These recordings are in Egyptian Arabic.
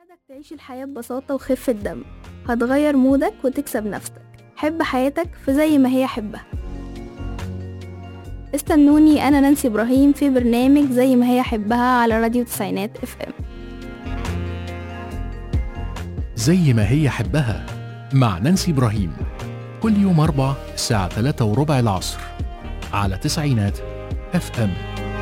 هتساعدك تعيش الحياة ببساطة وخفة دم هتغير مودك وتكسب نفسك حب حياتك في زي ما هي حبها استنوني أنا نانسي إبراهيم في برنامج زي ما هي حبها على راديو تسعينات اف ام زي ما هي حبها مع نانسي إبراهيم كل يوم أربع الساعة 3 وربع العصر على تسعينات اف ام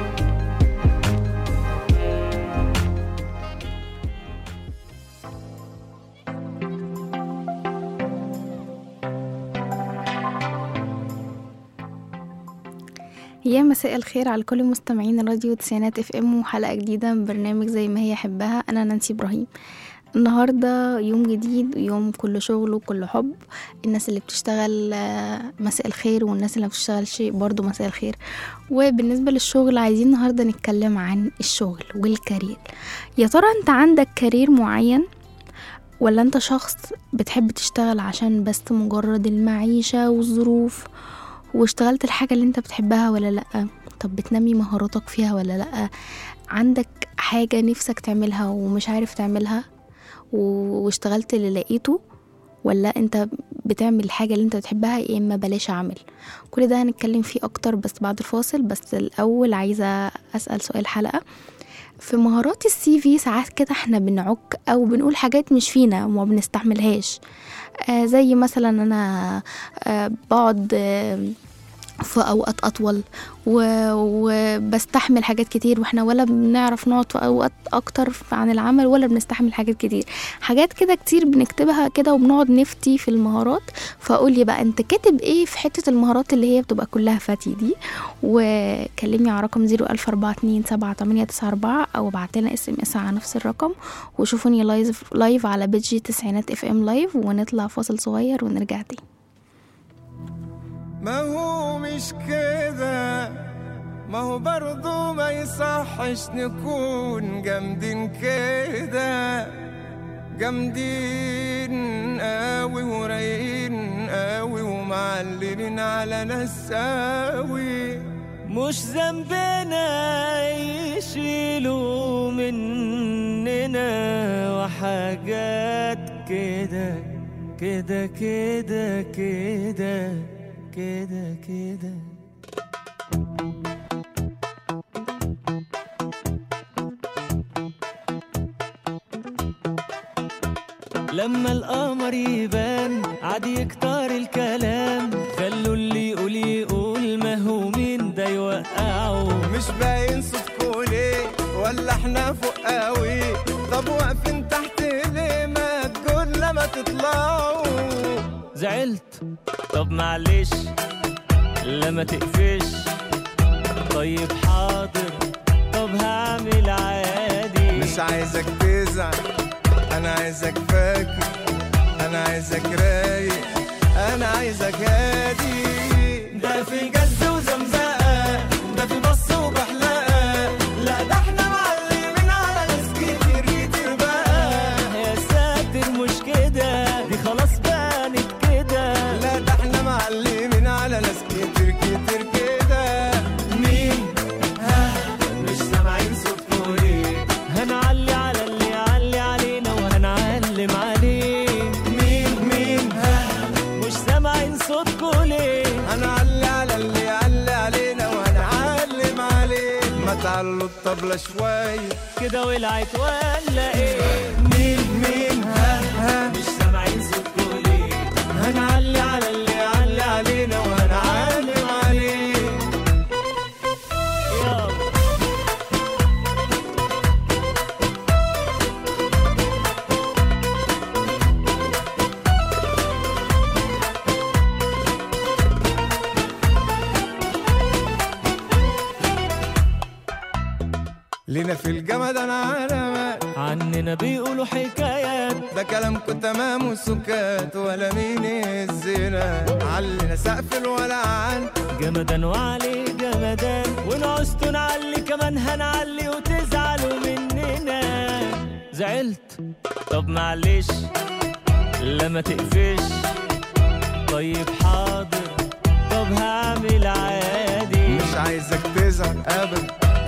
يا مساء الخير على كل مستمعين راديو تسعينات اف ام وحلقة جديدة من برنامج زي ما هي حبها أنا نانسي إبراهيم النهاردة يوم جديد ويوم كله شغل وكله حب الناس اللي بتشتغل آه، مساء الخير والناس اللي ما بتشتغلش برضو مساء الخير وبالنسبة للشغل عايزين النهاردة نتكلم عن الشغل والكارير يا ترى انت عندك كارير معين ولا انت شخص بتحب تشتغل عشان بس مجرد المعيشة والظروف واشتغلت الحاجة اللي انت بتحبها ولا لأ طب بتنمي مهاراتك فيها ولا لأ عندك حاجة نفسك تعملها ومش عارف تعملها و- واشتغلت اللي لقيته ولا انت بتعمل الحاجة اللي انت بتحبها يا اما بلاش اعمل كل ده هنتكلم فيه اكتر بس بعد الفاصل بس الاول عايزة اسأل سؤال حلقة في مهارات السي في ساعات كده احنا بنعك او بنقول حاجات مش فينا وما بنستحملهاش آه زي مثلا انا آه بقعد آه في اوقات اطول و- وبستحمل حاجات كتير واحنا ولا بنعرف نقعد في اوقات اكتر عن العمل ولا بنستحمل حاجات كتير حاجات كده كتير بنكتبها كده وبنقعد نفتي في المهارات فقول لي بقى انت كاتب ايه في حته المهارات اللي هي بتبقى كلها فتي دي وكلمني على رقم 004278894 او ابعت لنا اس ام اس على نفس الرقم وشوفوني لايف لايف على بيجي تسعينات اف ام لايف ونطلع فاصل صغير ونرجع تاني ما هو مش كده ما هو برضو ما يصحش نكون جامدين كده جامدين قوي ورايقين قوي ومعلمين على ناس قوي مش ذنبنا يشيلوا مننا وحاجات كده كده كده كده كده كده لما القمر يبان عاد يكتر الكلام خلوا اللي يقول يقول ما هو مين ده يوقعه مش باين صوتكوا ليه ولا احنا فوق قوي طب واقفين تحت ليه ما تقول لما تطلعوا زعلت طب معلش لما تقفش طيب حاضر طب هعمل عادي مش عايزك تزعل انا عايزك فاكر انا عايزك رايق انا عايزك هادي ده في جز وزمزقه ده في بص وبحلقه لا ده احنا معلمين على ناس كتير كتير بقى يا ساتر مش كده دي خلاص بانت كده لا ده احنا معلمين على ناس كتير كتير كده مين ها مش سامعين صوتكوا ليه هنعلي على اللي يعلي علينا وهنعلم عليه مين مين ها مش سامعين صوتكوا ليه هنعلي على اللي يعلي علينا وهنعلم عليه ما تعلوا الطبلة شوية كده ولعت ولا ايه مين مين ها ها مش سامعين صوتكوا ليه هنعلي على اللي يعلي علينا وهنعلم عليه يلا لينا في الجمد انا علامات عننا بيقولوا حكايات ده كلامكم تمام وسكات ولا مين الزنا علنا سقف الولعان جمدان وعلي جمدان ونعوزتوا نعلي كمان هنعلي وتزعلوا مننا زعلت طب معلش لما تقفش طيب حاضر طب هعمل عادي مش عايزك تزعل ابدا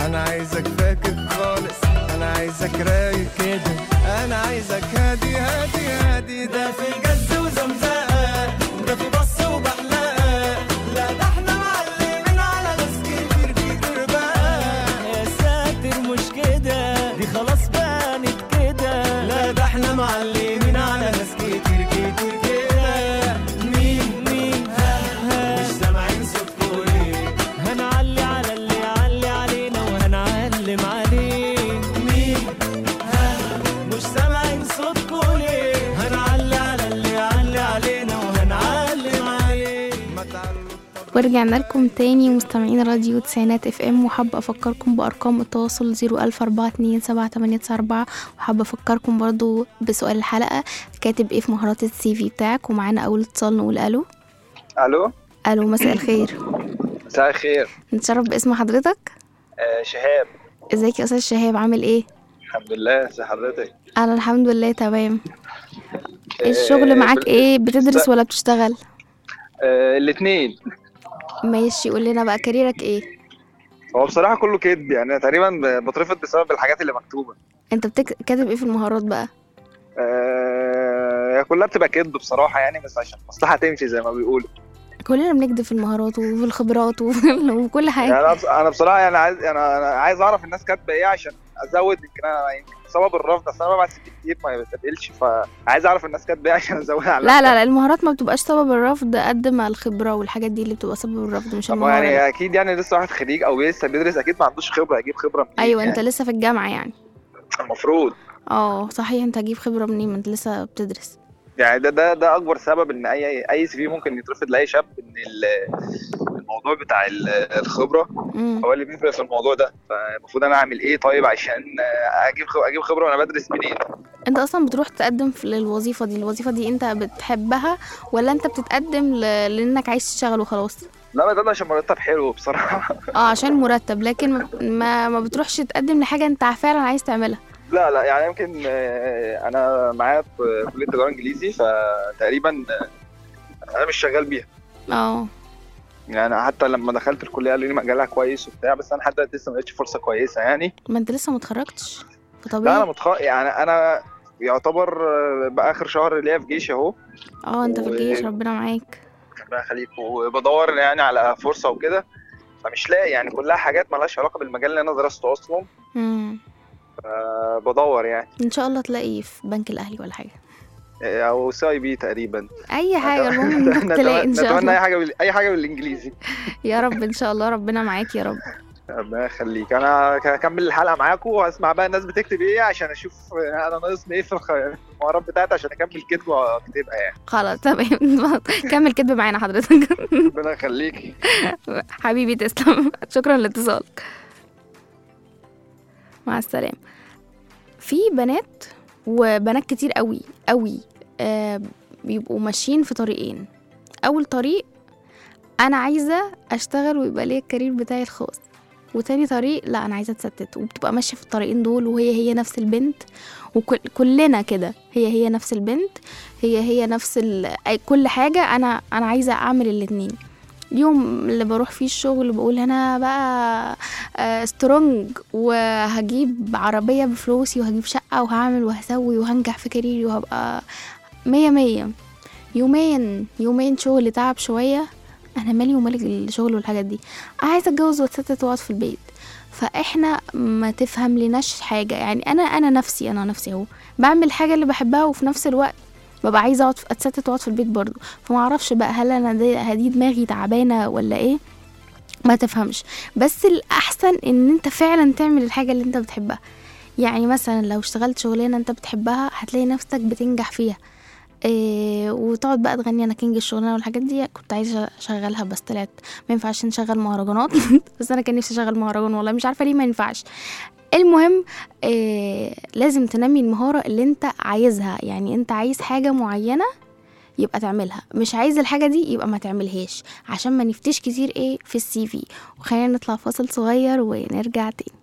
انا عايزك فاكر خالص انا عايزك رايق كده انا عايزك هادي هادي هادي ده في جز وزمزقه ده في بص وبحلقه لا ده احنا معلمين على ناس كتير كتير بقى يا ساتر مش كده دي خلاص بانت كده لا ده احنا معلمين على ناس كتير كتير كده مين مين ها ها مش سامعين صوتكوا ليه هنعلي على اللي يعلي علينا وهنعلم عليه مين ها مش سامعين صوتكوا ليه هنعلي على اللي يعلي علينا وهنعلم عليه ما تعلوا ورجعنا لكم تاني مستمعين راديو تسعينات اف ام وحابة افكركم بارقام التواصل زيرو الف اربعة اتنين سبعة تمانية تسعة اربعة وحابة افكركم برضو بسؤال الحلقة كاتب ايه في مهارات السي في بتاعك ومعانا اول اتصال نقول الو الو الو مساء الخير مساء الخير نتشرف باسم حضرتك آه شهاب ازيك يا استاذ شهاب عامل ايه الحمد لله ازي حضرتك انا الحمد لله تمام آه، الشغل معاك بال- ايه بتدرس س- ولا بتشتغل آه الاثنين ماشي قول لنا بقى كاريرك ايه هو بصراحه كله كذب يعني أنا تقريبا ب- بترفض بسبب الحاجات اللي مكتوبه انت بتك... كاتب ايه في المهارات بقى آه هي كلها بتبقى كذب بصراحه يعني بس عشان المصلحه تمشي زي ما بيقولوا كلنا بنكذب في المهارات وفي الخبرات وفي- وكل حاجة يعني انا بص- انا بصراحه يعني عايز انا انا عايز اعرف الناس كاتبه ايه عشان ازود يمكن انا يمكن سبب الرفض اصل انا ببعت سي في كتير ما بتقبلش فعايز اعرف الناس كاتبه ايه عشان ازود على لا لا لا المهارات ما بتبقاش سبب الرفض قد ما الخبرة والحاجات دي اللي بتبقى سبب الرفض مش طب المهارة لا. يعني اكيد يعني لسه واحد خريج او لسه بيدرس اكيد ما عندوش خبره هيجيب خبره منين ايوه يعني انت لسه في الجامعة يعني المفروض اه صحيح انت هتجيب خبرة منين ما انت لسه بتدرس يعني ده ده ده اكبر سبب ان اي اي سي في ممكن يترفض لاي شاب ان ال- الموضوع بتاع ال- الخبره مم. هو اللي بيفرق في الموضوع ده فالمفروض انا اعمل ايه طيب عشان اجيب خ- اجيب خبره وانا بدرس منين انت اصلا بتروح تقدم في للوظيفة دي الوظيفة دي انت بتحبها ولا انت بتتقدم ل... لانك عايز تشتغل وخلاص لا ده عشان مرتب حلو بصراحه اه عشان مرتب لكن ما, ما, ما بتروحش تقدم لحاجة انت فعلا عايز تعملها لا لا يعني يمكن آه، انا معايا في كليه تجاره انجليزي فتقريبا آه، انا مش شغال بيها اه يعني حتى لما دخلت الكليه قالوا لي مجالها كويس وبتاع بس انا لحد دلوقتي لسه ما لقيتش فرصه كويسه يعني ما انت لسه متخرجتش لا انا فطبيعي متخ... يعني انا يعتبر آه، بقى اخر شهر ليا في جيش اهو اه انت في و- الجيش ربنا معاك ربنا يخليك وبدور يعني على فرصه وكده فمش لاقي يعني كلها حاجات مالهاش علاقه بالمجال اللي انا درسته اصلا مم. آه، بدور يعني ان شاء الله تلاقي في بنك الاهلي ولا حاجة آه، او سي اي بي تقريبا اي حاجة المهم انك نتمنى تلاقي ان شاء نتمنى الله اي حاجه بال... اي حاجه بالانجليزي يا رب ان شاء الله ربنا معاك يا رب ربنا يخليك انا هكمل الحلقه معاكم واسمع بقى الناس بتكتب ايه عشان اشوف انا ناقصني ايه في الخ- في المهارات بتاعتي عشان اكمل كتب واكتبها يعني خلاص تمام كمل كدب معانا حضرتك ربنا يخليك حبيبي تسلم شكرا لاتصالك مع السلامة في بنات وبنات كتير قوي قوي آه بيبقوا ماشيين في طريقين اول طريق انا عايزه اشتغل ويبقى ليا الكارير بتاعي الخاص وتاني طريق لا انا عايزه اتستت وبتبقى ماشيه في الطريقين دول وهي هي نفس البنت وكلنا كده هي هي نفس البنت هي هي نفس ال... أي- كل حاجه انا انا عايزه اعمل الاتنين اليوم اللي بروح فيه الشغل بقول انا بقى آه، سترونج وهجيب عربية بفلوسي وهجيب شقة وهعمل وهسوي وهنجح في كاريري وهبقى مية مية يومين يومين شغل تعب شوية انا مالي ومالك الشغل والحاجات دي عايزة اتجوز واتستت واقعد في البيت فاحنا ما تفهم لناش حاجة يعني انا انا نفسي انا نفسي اهو بعمل الحاجة اللي بحبها وفي نفس الوقت ببقى عايزه اقعد اتستت واقعد في البيت برضو فما اعرفش بقى هل انا دي, هدي دماغي تعبانه ولا ايه ما تفهمش بس الاحسن ان انت فعلا تعمل الحاجه اللي انت بتحبها يعني مثلا لو اشتغلت شغلانه انت بتحبها هتلاقي نفسك بتنجح فيها إيه وتقعد بقى تغني انا كينج الشغلانه والحاجات دي كنت عايزه اشغلها بس طلعت ما ينفعش نشغل مهرجانات بس انا كان نفسي اشغل مهرجان والله مش عارفه ليه ما ينفعش المهم إيه لازم تنمي المهارة اللي انت عايزها يعني انت عايز حاجة معينة يبقى تعملها مش عايز الحاجة دي يبقى ما تعملهاش عشان ما نفتش كتير ايه في السي في وخلينا نطلع فاصل صغير ونرجع تاني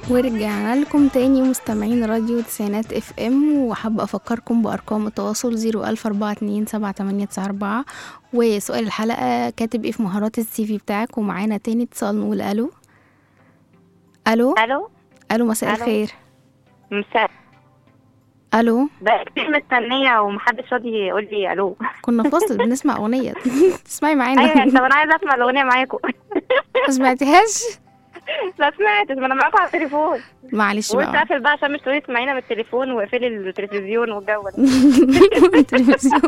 ورجعنا لكم تاني مستمعين راديو تسعينات اف ام وحابة افكركم بارقام التواصل زيرو الف اربعة اتنين سبعة تمانية تسعة اربعة وسؤال الحلقة كاتب ايه في مهارات السي في بتاعك ومعانا تاني اتصال نقول الو الو الو الو مساء ألو. الخير مساء الو بقى كتير مستنيه ومحدش راضي يقول لي الو كنا في فصل بنسمع اغنية تسمعي ايوه معانا طب انا عايزه اسمع الاغنيه معاكم ما سمعتيهاش لا سمعت ما انا معاكم على التليفون معلش وانت بقى قافل بقى عشان مش تقولي اسمعينا من التليفون واقفلي التلفزيون والجو ده التلفزيون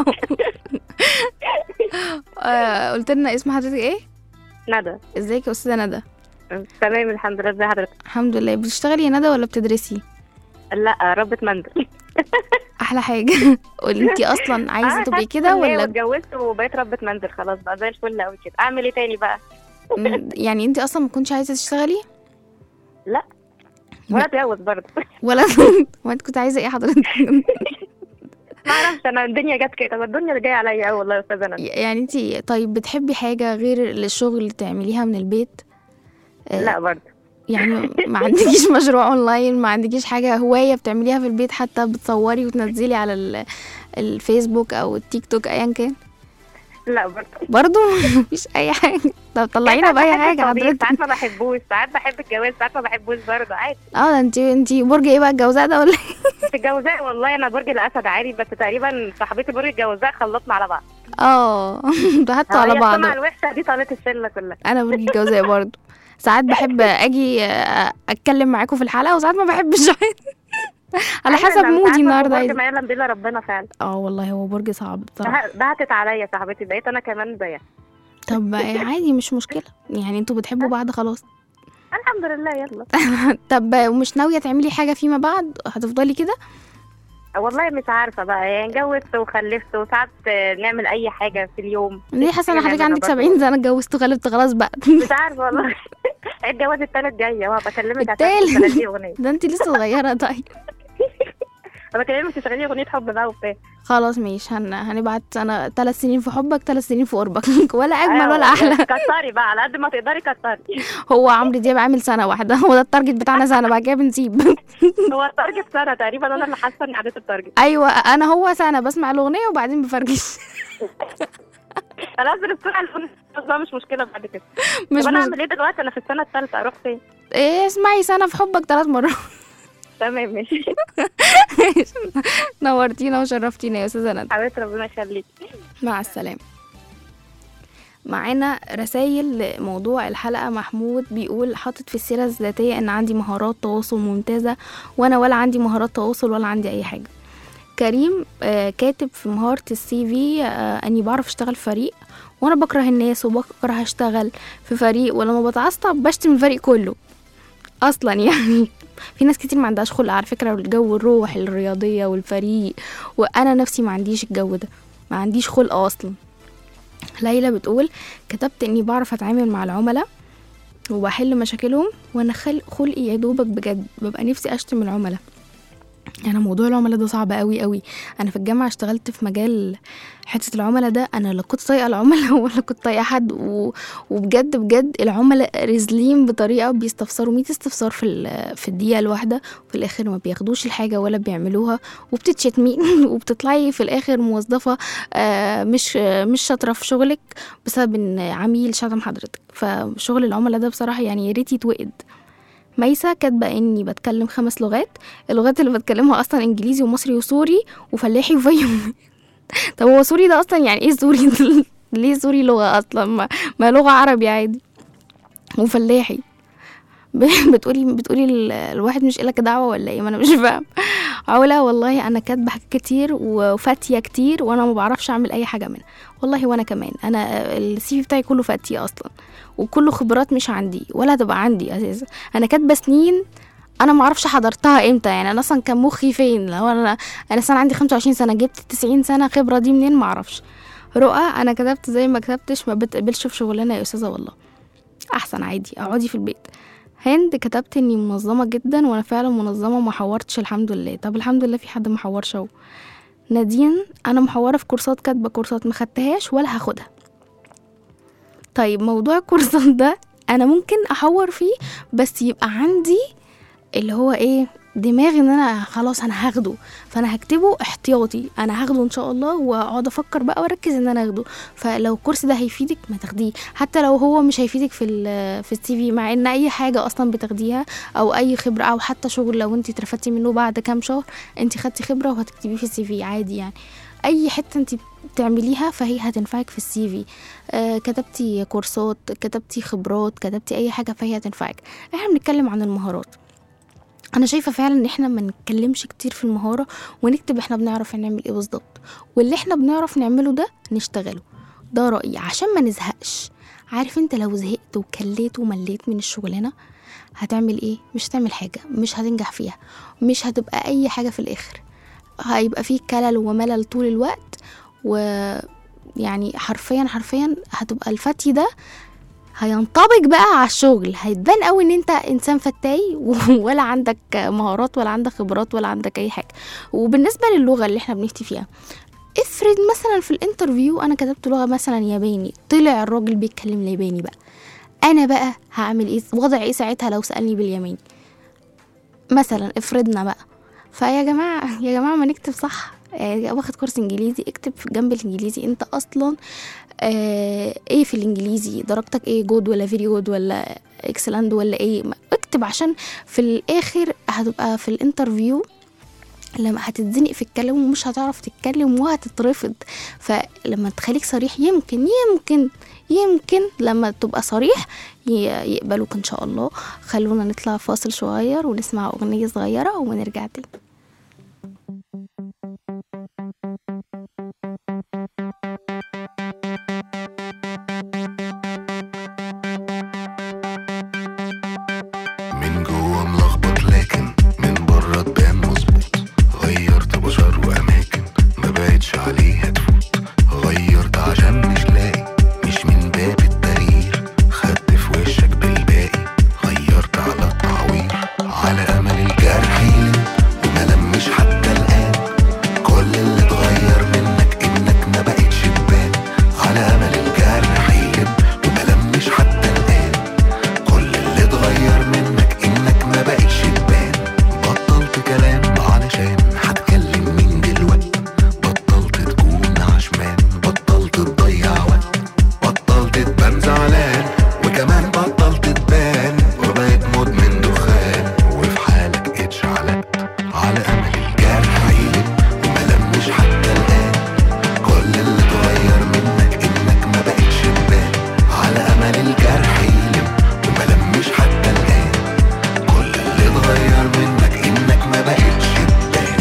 آه، قلت لنا اسم حضرتك ايه ندى ازيك يا استاذه ندى تمام الحمد لله ازي حضرتك الحمد لله بتشتغلي يا ندى ولا بتدرسي لا ربة منزل احلى حاجه قولي انتي اصلا عايزه أنا تبقي خدت كده كلية ولا واتجوزت وبقيت ربة منزل خلاص بقى زي الفل قوي كده اعمل ايه تاني بقى م- يعني انتي اصلا ما كنتش عايزه تشتغلي لا ولا اتجوز برضه ولا وانت كنت عايزه ايه حضرتك ما اعرفش انا الدنيا جت كده الدنيا اللي جايه عليا قوي والله يا استاذه ندى يعني انتي طيب بتحبي حاجه غير الشغل تعمليها من البيت آه، لا برضه يعني ما عندكيش مشروع اونلاين ما عندكيش حاجه هوايه بتعمليها في البيت حتى بتصوري وتنزلي على ال- الفيسبوك او التيك توك ايا كان لا برضه برضو مفيش اي حاجه طب طلعينا ساعات باي بحب حاجه الطبيخ، حضرتك ساعات ما بحبوش ساعات بحب الجواز ساعات ما بحبوش برضه عادي اه ده انتي انتي برج ايه بقى الجوزاء ده ولا إيه؟ في الجوزاء والله انا برج الاسد عادي بس تقريبا صاحبتي برج الجوزاء خلطنا على بعض اه ضحكتوا على هي بعض السمعة الوحشه دي طالت الشله كلها انا برج الجوزاء برضو ساعات بحب اجي آه، اتكلم معاكم في الحلقه وساعات ما بحبش على أيوة، حسب أنا مش مودي عارفة النهارده برج عايزه ما يعلم بالله ربنا فعلا اه والله هو برج صعب بصراحه ده- ضحكت عليا صاحبتي بقيت انا كمان زيها طب آه، عادي مش مشكله يعني انتوا بتحبوا بعض خلاص الحمد لله يلا طب آه، ومش ناويه تعملي حاجه فيما بعد هتفضلي كده والله مش عارفه بقى يعني اتجوزت وخلفت وساعات آه، نعمل اي حاجه في اليوم ليه حاسه ان حاجة حضرتك نعملها عندك برضه. 70 سنه اتجوزت وخلفت خلاص بقى مش عارفه والله الجواز التالت جاي اهو بكلمك عشان التالت؟ تشغلي اغنيه ده انت لسه صغيره طيب انا بكلمك تشغلي اغنيه حب بقى وبتاع خلاص ماشي هن... هنبعت انا ثلاث سنين في حبك ثلاث سنين في قربك ولا اجمل أيوة، ولا احلى كتري بقى على قد ما تقدري كتري هو عمرو دياب عامل سنه واحده هو ده التارجت بتاعنا سنه بعد كده بنسيب هو التارجت سنه تقريبا انا اللي حاسه اني عديت التارجت ايوه انا هو سنه بسمع الاغنيه وبعدين بفرجش انزل الصوره على الفون بس بقى مش مشكله بعد كده مش طب انا مش... اعمل ايه دلوقتي انا في السنه الثالثه اروح فين إيه اسمعي سنه في حبك ثلاث مرات تمام ماشي نورتينا وشرفتينا يا استاذه ندى حبيبتي ربنا يخليك مع السلامة معانا رسائل لموضوع الحلقة محمود بيقول حاطط في السيرة الذاتية ان عندي مهارات تواصل ممتازة وانا ولا عندي مهارات تواصل ولا عندي اي حاجة كريم آه، كاتب في مهارة السي في آه، اني بعرف اشتغل في فريق وانا بكره الناس وبكره اشتغل في فريق ولما بتعصب بشتم الفريق كله اصلا يعني في ناس كتير ما عندهاش خلق على فكرة الجو الروح الرياضية والفريق وانا نفسي ما عنديش الجو ده ما عنديش خلق اصلا ليلى بتقول كتبت اني بعرف اتعامل مع العملاء وبحل مشاكلهم وانا خل... خلقي يا دوبك بجد ببقى نفسي اشتم العملاء انا موضوع العملاء ده صعب قوي قوي انا في الجامعه اشتغلت في مجال حته العملاء ده انا لا كنت طايقه العملاء ولا كنت طايقه حد و... وبجد بجد العملاء رزلين بطريقه بيستفسروا 100 استفسار في ال... في الدقيقه الواحده وفي الاخر ما بياخدوش الحاجه ولا بيعملوها وبتتشتمي وبتطلعي في الاخر موظفه آه، مش آه، مش شاطره في شغلك بسبب ان عميل شتم حضرتك فشغل العملاء ده بصراحه يعني يا ريت يتوقد ميسة كاتبة إني بتكلم خمس لغات اللغات اللي بتكلمها أصلا إنجليزي ومصري وسوري وفلاحي وفيومي طب هو سوري ده أصلا يعني إيه سوري ليه سوري لغة أصلا ما, ما لغة عربي عادي وفلاحي ب- بتقولي بتقولي ال- الواحد مش إلك دعوة ولا إيه ما أنا مش فاهم علا والله أنا كاتبة حاجات كتير وفاتية كتير وأنا ما بعرفش أعمل أي حاجة منها والله وأنا كمان أنا السي في بتاعي كله فاتية أصلا وكله خبرات مش عندي ولا هتبقى عندي أساسا أنا كاتبة سنين انا ما اعرفش حضرتها امتى يعني انا اصلا كان مخي فين لو انا انا سنه عندي 25 سنه جبت 90 سنه خبره دي منين ما اعرفش رؤى انا كتبت زي ما كتبتش ما بتقبلش في شغلانه يا استاذه والله احسن عادي اقعدي في البيت هند كتبت اني منظمه جدا وانا فعلا منظمه وما حورتش الحمد لله طب الحمد لله في حد ما حورش اهو نادين انا محوره في كورسات كاتبه كورسات ما خدتهاش ولا هاخدها طيب موضوع الكورسات ده انا ممكن احور فيه بس يبقى عندي اللي هو ايه دماغي ان انا خلاص انا هاخده فانا هكتبه احتياطي انا هاخده ان شاء الله واقعد افكر بقى واركز ان انا اخده فلو الكورس ده هيفيدك ما تاخديه حتى لو هو مش هيفيدك في ال في السي في مع ان اي حاجه اصلا بتاخديها او اي خبره او حتى شغل لو انت اترفدتي منه بعد كام شهر انت خدتي خبره وهتكتبيه في السي في عادي يعني اي حته انت بتعمليها فهي هتنفعك في السي في آه كتبتي كورسات كتبتي خبرات كتبتي اي حاجه فهي هتنفعك احنا بنتكلم عن المهارات انا شايفه فعلا ان احنا ما نتكلمش كتير في المهاره ونكتب احنا بنعرف نعمل ايه بالظبط واللي احنا بنعرف نعمله ده نشتغله ده رايي عشان ما نزهقش عارف انت لو زهقت وكليت ومليت من الشغلانه هتعمل ايه مش هتعمل حاجه مش هتنجح فيها مش هتبقى اي حاجه في الاخر هيبقى فيه كلل وملل طول الوقت ويعني حرفيا حرفيا هتبقى الفتي ده هينطبق بقى على الشغل هيتبان قوي ان انت انسان فتاي ولا عندك مهارات ولا عندك خبرات ولا عندك اي حاجه وبالنسبه للغه اللي احنا بنفتي فيها افرض مثلا في الانترفيو انا كتبت لغه مثلا ياباني طلع الراجل بيتكلم الياباني بقى انا بقى هعمل ايه وضع ايه ساعتها لو سالني بالياباني مثلا افرضنا بقى فيا جماعه يا جماعه ما نكتب صح يعني واخد كورس انجليزي اكتب جنب الانجليزي انت اصلا آه ايه في الانجليزي درجتك ايه جود ولا فيري جود ولا اكسلند ولا ايه ما- اكتب عشان في الاخر هتبقى في الانترفيو لما هتتزنق في الكلام ومش هتعرف تتكلم وهتترفض فلما تخليك صريح يمكن يمكن يمكن لما تبقى صريح ي- يقبلوك ان شاء الله خلونا نطلع فاصل صغير ونسمع اغنية صغيرة ونرجع تاني من جوه ملخبط لكن من بره تبان مظبوط غيرت بشر واماكن ما بقتش عليها تفوت غيرت عشان مش لاقي مش من باب التغيير خدت في وشك بالباقي غيرت على التعوير على امل الجرح يلم وملمش حتى الان كل اللي اتغير منك انك ما بقتش تبان على امل الجرح يلم وملمش حتى الان كل اللي اتغير منك انك ما بقتش تبان بطلت كلام علشان هتكلم مين دلوقتي بطلت تكون عشمان بطلت تضيع وقت بطلت تبان زعلان وكمان بطلت تبان وبقيت مدمن دخان وفي حالك اتشعلقت على امل الجرح يلم وملمش حتى الان كل اللي اتغير منك انك ما بقتش تبان على امل الجرح يلم وملمش حتى الان كل اللي اتغير منك انك ما بقتش تبان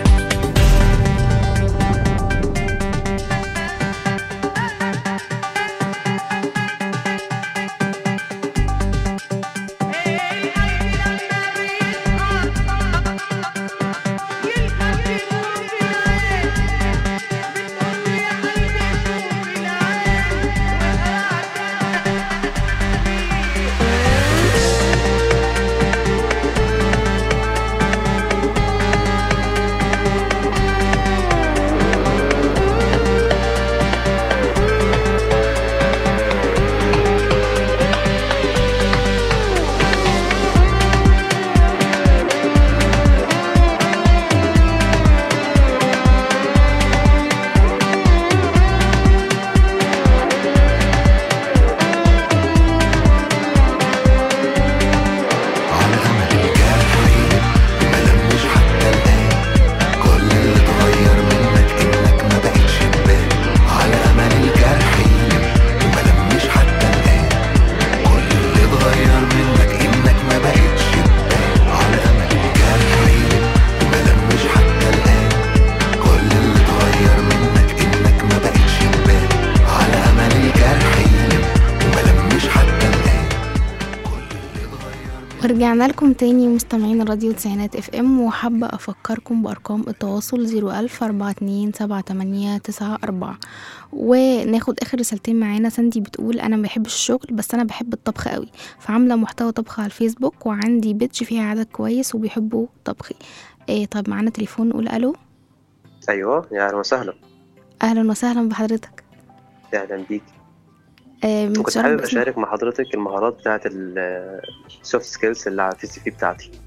على امل الجرح يلم وملمش حتى الان كل اللي اتغير منك انك ما بقتش تبان على امل الجرح يلم وملمش حتى الان كل اللي اتغير منك انك ما بقتش تبان على امل الجرح يلم وملمش حتى الان كل اللي اتغير منك انك ما بقتش تبان على امل الجرح يلم وملمش حتى الان كل اللي اتغير ورجعنا لكم تاني مستمعين راديو تسعينات اف ام وحابة افكركم بارقام التواصل زيرو الف اربعة اتنين سبعة تمانية تسعة اربعة وناخد اخر رسالتين معانا ساندي بتقول انا ما بحبش الشغل بس انا بحب الطبخ قوي فعاملة محتوى طبخ على الفيسبوك وعندي بيتش فيها عدد كويس وبيحبوا طبخي إيه طب معانا تليفون نقول الو ايوه يا اهلا وسهلا اهلا وسهلا بحضرتك يا اهلا بيك آه، كنت متشرف حابب باسمك. اشارك مع حضرتك المهارات بتاعت السوفت سكيلز اللي في السي في بتاعتي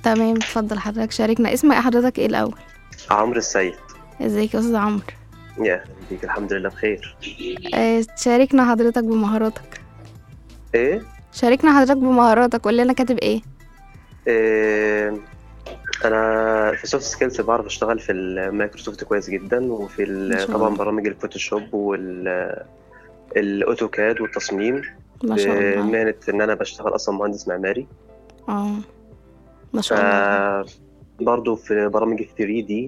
تمام اتفضل حضرتك شاركنا اسم حضرتك ايه الاول عمرو السيد ازيك يا استاذ عمرو يا أهلا بيك الحمد لله بخير آه، شاركنا حضرتك بمهاراتك ايه شاركنا حضرتك بمهاراتك قول لنا كاتب ايه إيه، انا في سوفت سكيلز بعرف اشتغل في المايكروسوفت كويس جدا وفي ال- ما شاء طبعا الله. برامج الفوتوشوب وال الاوتوكاد والتصميم ما شاء الله بمهنة ان انا بشتغل اصلا مهندس معماري اه ما ف شاء الله برضه في برامج ال 3 دي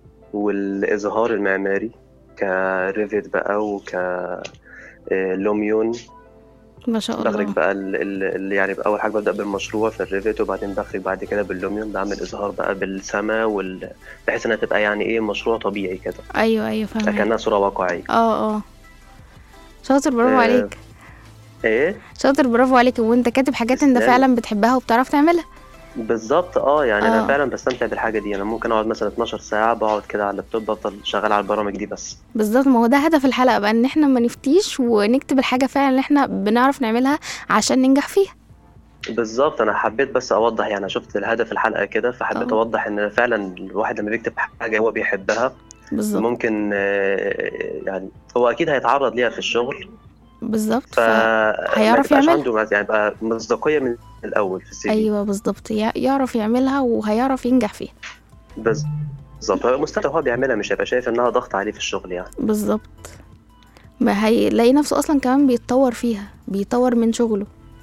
والاظهار المعماري كريفت بقى وك آه، لوميون ما شاء بخرج الله بقى ال- ال- ال- يعني اول حاجه ببدا بالمشروع في الريفت وبعدين بخرج بعد كده باللوميون بعمل اظهار بقى بالسما وال... بحيث انها تبقى يعني ايه مشروع طبيعي كده ايوه ايوه فاهمة كانها صوره واقعيه اه اه شاطر برافو آه، عليك ايه شاطر برافو عليك وانت كاتب حاجات انت تسلم. فعلا بتحبها وبتعرف تعملها بالظبط اه يعني آه. انا فعلا بستمتع بالحاجه دي انا ممكن اقعد مثلا 12 ساعه بقعد كده على اللابتوب بفضل شغال على البرامج دي بس بالظبط ما هو ده هدف الحلقة بقى ان احنا ما نفتيش ونكتب الحاجة فعلا اللي احنا بنعرف نعملها عشان ننجح فيها بالظبط انا حبيت بس اوضح يعني شفت الهدف الحلقه كده فحبيت آه. اوضح ان فعلا الواحد لما بيكتب حاجه هو بيحبها بالظبط ممكن آه، يعني هو اكيد هيتعرض ليها في الشغل بالظبط ف هيعرف ما يبقاش يعملها. عنده مز- يعني يبقى مصداقيه من الاول في السي في ايوه بالظبط يع- يعرف يعملها وهيعرف ينجح فيها بز- بالظبط هو مستمتع وهو بيعملها مش هيبقى شايف انها ضغط عليه في الشغل يعني بالظبط ما هيلاقي نفسه اصلا كمان بيتطور فيها بيطور من شغله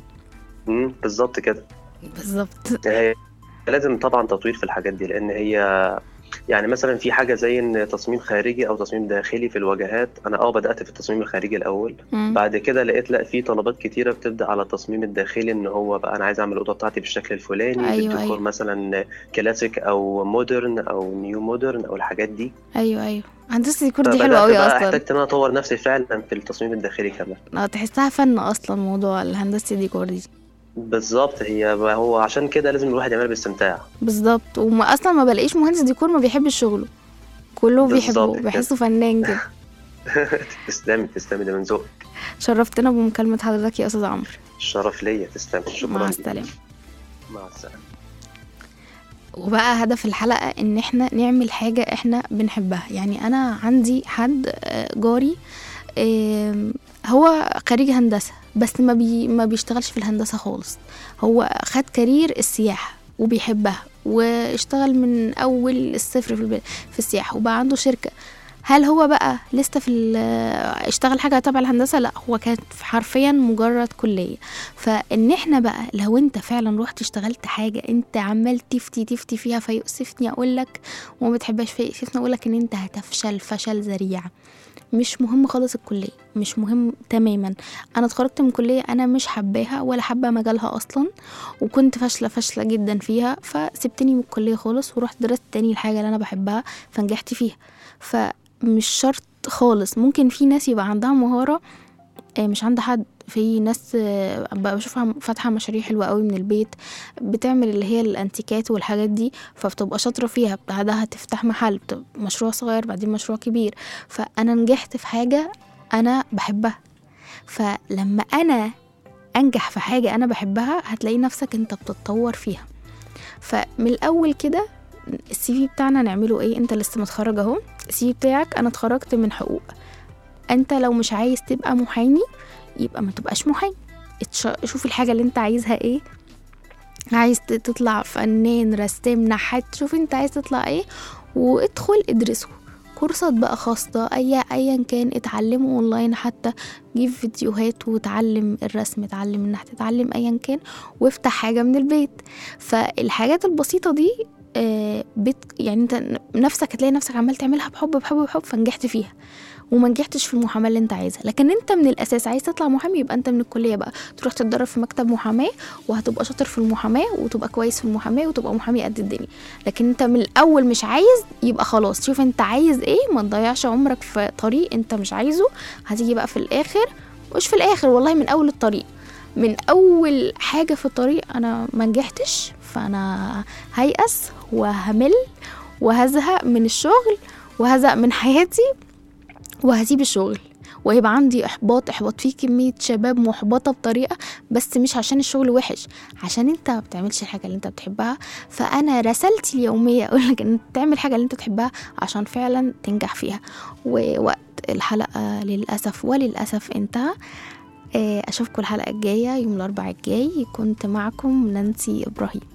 امم بالظبط كده بالظبط هي لازم طبعا تطوير في الحاجات دي لان هي يعني مثلا في حاجه زي ان تصميم خارجي او تصميم داخلي في الواجهات انا اه بدات في التصميم الخارجي الاول مم. بعد كده لقيت لا في طلبات كتيره بتبدا على التصميم الداخلي ان هو بقى انا عايز اعمل الاوضه بتاعتي بالشكل الفلاني أيوة، بالديكور أيوة. مثلا كلاسيك او مودرن او نيو مودرن او الحاجات دي ايوه ايوه هندسة الديكور دي فبدات حلوة قوي بقى اصلا احتجت ان انا اطور نفسي فعلا في التصميم الداخلي كمان اه تحسها فن اصلا موضوع الهندسة الديكور دي بالظبط هي هو عشان كده لازم الواحد يعملها باستمتاع بالظبط وما اصلا ما بلاقيش مهندس ديكور ما بيحبش شغله كله بيحبه بالظبط كده. بحسه فنان كده تسلمي تسلمي ده من ذوقك شرفتنا بمكالمة حضرتك يا استاذ عمرو الشرف ليا تسلمي شكرا مع ليك. السلامة مع السلامه وبقى هدف الحلقة ان احنا نعمل حاجة احنا بنحبها يعني انا عندي حد آه، جاري آم، هو خريج هندسة بس ما بي ما بيشتغلش في الهندسة خالص هو خد كارير السياحة وبيحبها واشتغل من اول الصفر في الب- في السياحة وبقى عنده شركة هل هو بقى لسه في ال- اشتغل حاجة تبع الهندسة لا هو كانت حرفيا مجرد كلية فان احنا بقى لو انت فعلا رحت اشتغلت حاجه انت عمال تفتي تفتي فيها فيؤسفني اقول لك وما بتحبهاش فيؤسفني اقول لك ان انت هتفشل فشل ذريع مش مهم خالص الكليه مش مهم تماما انا اتخرجت من كليه انا مش حباها ولا حابه مجالها اصلا وكنت فاشله فاشله جدا فيها فسبتني من الكليه خالص ورحت درست تاني الحاجه اللي انا بحبها فنجحت فيها فمش شرط خالص ممكن في ناس يبقى عندها مهاره آه، مش عند حد في ناس آه، بقى بشوفها فاتحة مشاريع حلوة قوي من البيت بتعمل اللي هي الانتيكات والحاجات دي فبتبقى شاطرة فيها بعدها تفتح محل بتبقى مشروع صغير بعدين مشروع كبير فأنا نجحت في حاجة أنا بحبها فلما أنا أنجح في حاجة أنا بحبها هتلاقي نفسك أنت بتتطور فيها فمن الأول كده السي في بتاعنا نعمله ايه انت لسه متخرج اهو السي في بتاعك انا اتخرجت من حقوق انت لو مش عايز تبقى محامي يبقى ما تبقاش محامي اتش- شوف الحاجة اللي انت عايزها ايه عايز ت- تطلع فنان رسام نحات شوف انت عايز تطلع ايه وادخل ادرسه كورسات بقى خاصة أي أيا كان اتعلمه اونلاين حتى جيب فيديوهات وتعلم الرسم اتعلم النحت اتعلم أيا كان وافتح حاجة من البيت فالحاجات البسيطة دي آه، بت يعني انت نفسك هتلاقي نفسك عمال تعملها بحب بحب بحب فنجحت فيها وما نجحتش في المحاماه اللي انت عايزها لكن انت من الاساس عايز تطلع محامي يبقى انت من الكليه بقى تروح تتدرب في مكتب محاماه وهتبقى شاطر في المحاماه وتبقى كويس في المحاماه وتبقى محامي قد الدنيا لكن انت من الاول مش عايز يبقى خلاص شوف انت عايز ايه ما تضيعش عمرك في طريق انت مش عايزه هتيجي بقى في الاخر مش في الاخر والله من اول الطريق من اول حاجه في الطريق انا ما نجحتش فانا هيأس وهمل وهزهق من الشغل وهزهق من حياتي وهسيب الشغل وهيبقى عندي احباط احباط فيه كميه شباب محبطه بطريقه بس مش عشان الشغل وحش عشان انت ما بتعملش الحاجه اللي انت بتحبها فانا رسالتي اليوميه اقول لك ان تعمل الحاجه اللي انت تحبها عشان فعلا تنجح فيها ووقت الحلقه للاسف وللاسف انتهى آه، اشوفكم الحلقه الجايه يوم الاربعاء الجاي كنت معكم نانسي ابراهيم